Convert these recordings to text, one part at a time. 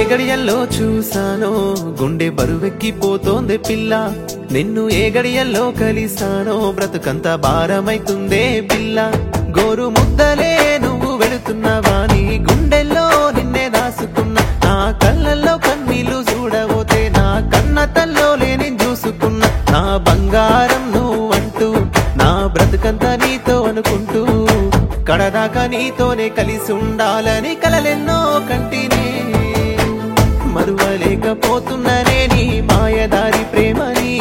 గడియల్లో చూసానో గుండె బరువెక్కిపోతోంది పిల్ల నిన్ను ఏ గడియల్లో కలిసానో బ్రతుకంత భారమైతుందే పిల్ల గోరు ముద్దలే నువ్వు వెళుతున్నావా నీ గుండెల్లో నిన్నే దాసుకున్నా నా కళ్ళల్లో కన్నీళ్లు చూడబోతే నా కన్న తల్లో లేని చూసుకున్నా నా బంగారం నువ్వు అంటూ నా బ్రతుకంతా నీతో అనుకుంటూ కడదాకా నీతోనే కలిసి ఉండాలని కలలెన్నో కంటినే మరువలేకపోతున్ననే నీ మాయదారి ప్రేమని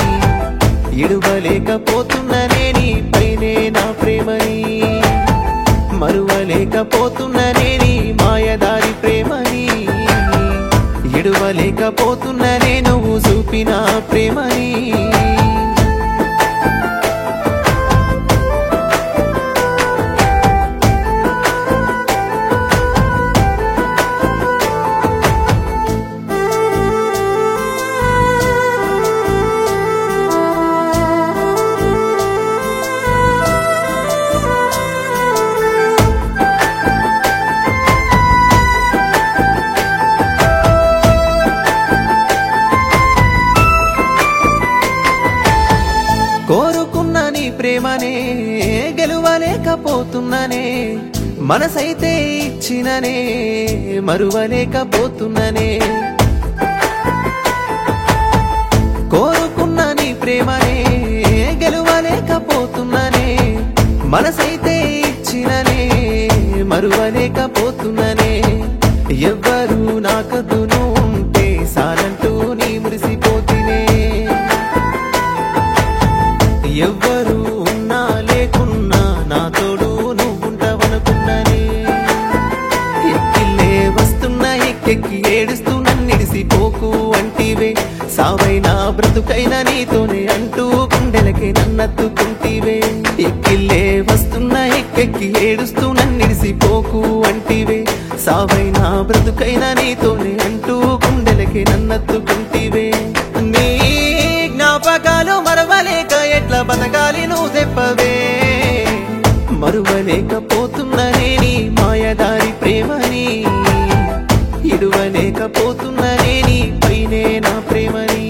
ఇడువలేకపోతున్ననే నీ పైనే నా ప్రేమని మరువలేకపోతున్ననే నీ మాయదారి ప్రేమని ఇడువలేకపోతున్ననే నువ్వు చూపిన ప్రేమని కోరుకున్న నీ ప్రేమనే గెలువలేకపోతున్ననే మనసైతే ఇచ్చిననే మరువలేకపోతున్ననే కోరుకున్న నీ ప్రేమనే గెలువలేకపోతున్ననే మనసైతే ఇచ్చిననే మరువలేకపోతున్ననే ఎవ్వరు నాకదును ఉంటే సాలంటూ నీ మురిసిపోతినే ఎవ్వరు ఉన్నా లేకున్నా నా తోడు నువ్వుంటావనుకున్నానే ఎక్కిల్లే వస్తున్నా ఎక్కెక్కి ఏడుస్తూ నన్నిడిసిపోకు అంటివే సావైనా బ్రతుకైనా నీతోనే అంటూ గుండెలకి నన్నత్తుకుంటివే ఎక్కిల్లే వస్తున్నా ఎక్కెక్కి ఏడుస్తూ నన్నిడిసిపోకు అంటివే సావైనా బ్రతుకైనా నీతోనే అంటూ గుండెలకి నన్నత్తుకుంటివే నీ జ్ఞాపకాలు మరవలేక ఎట్లా బతకాలి నువ్వు చెప్పవే మరువలేకపోతున్ననే నీ మాయదారి ప్రేమని ఇడువలేకపోతున్ననే నీ పైనే నా ప్రేమని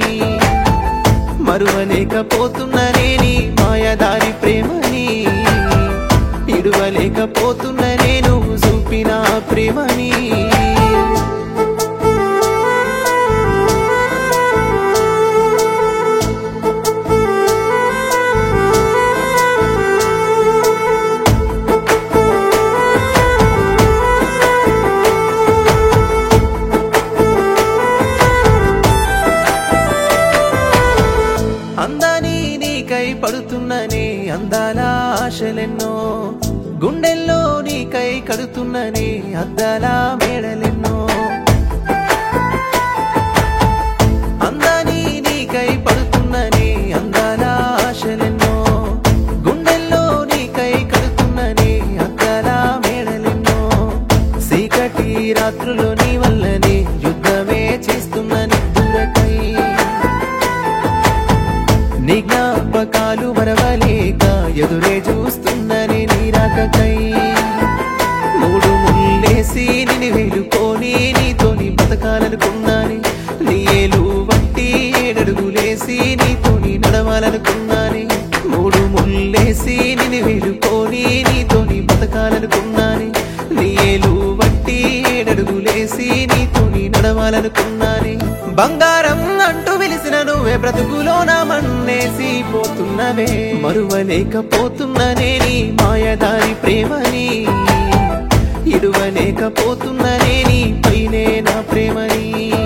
మరువలేకపోతున్ననే నీ మాయదారి ప్రేమని ఇడువలేకపోతున్ననే నువ్వు చూపిన ప్రేమని అందాని నీకై పడుతున్ననే అందాల ఆశలెన్నో గుండెల్లో నీకై కడుతున్ననే అద్దాల మేడలెన్నో అందాని నీకై పడుతున్ననే అందాల ఆశలెన్నో గుండెల్లో నీకై కడుతున్ననే అద్దాల మేడలెన్నో చీకటి రాత్రులు నీ వల్లనే యుద్ధమే చేస్తున్న నిద్దురకై నీ జ్ఞాపకాలు మరవలేక ఎదురే చూస్తున్ననే నీరాకకై మూడు ముల్లేసి నిన్ను వేలుకొని నీతోని బతకాలనుకున్నాని నీ ఏలు వట్టి ఏడడుగులేసి నీతోని నడవాలనుకున్నాని మూడు ముల్లేసి నిన్ను వేలుకొని నీతోని బతకాలనుకున్నాని నీ ఏలు వట్టి ఏడడుగులేసి నీతోని నడవాలనుకున్నాని బంగారం అంటూ వెలిసిన నువ్వే బ్రతుకులో నా మన్నేసి పోతున్నవే మరువలేకపోతున్ననే నీ మాయదారి ప్రేమని ఇడువలేకపోతున్ననే నీ పైనే నా ప్రేమని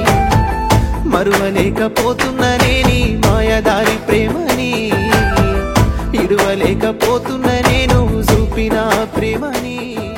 మరువలేకపోతున్ననే నీ మాయదారి ప్రేమని ఇడువలేకపోతున్ననే నువ్వు చూపిన ప్రేమని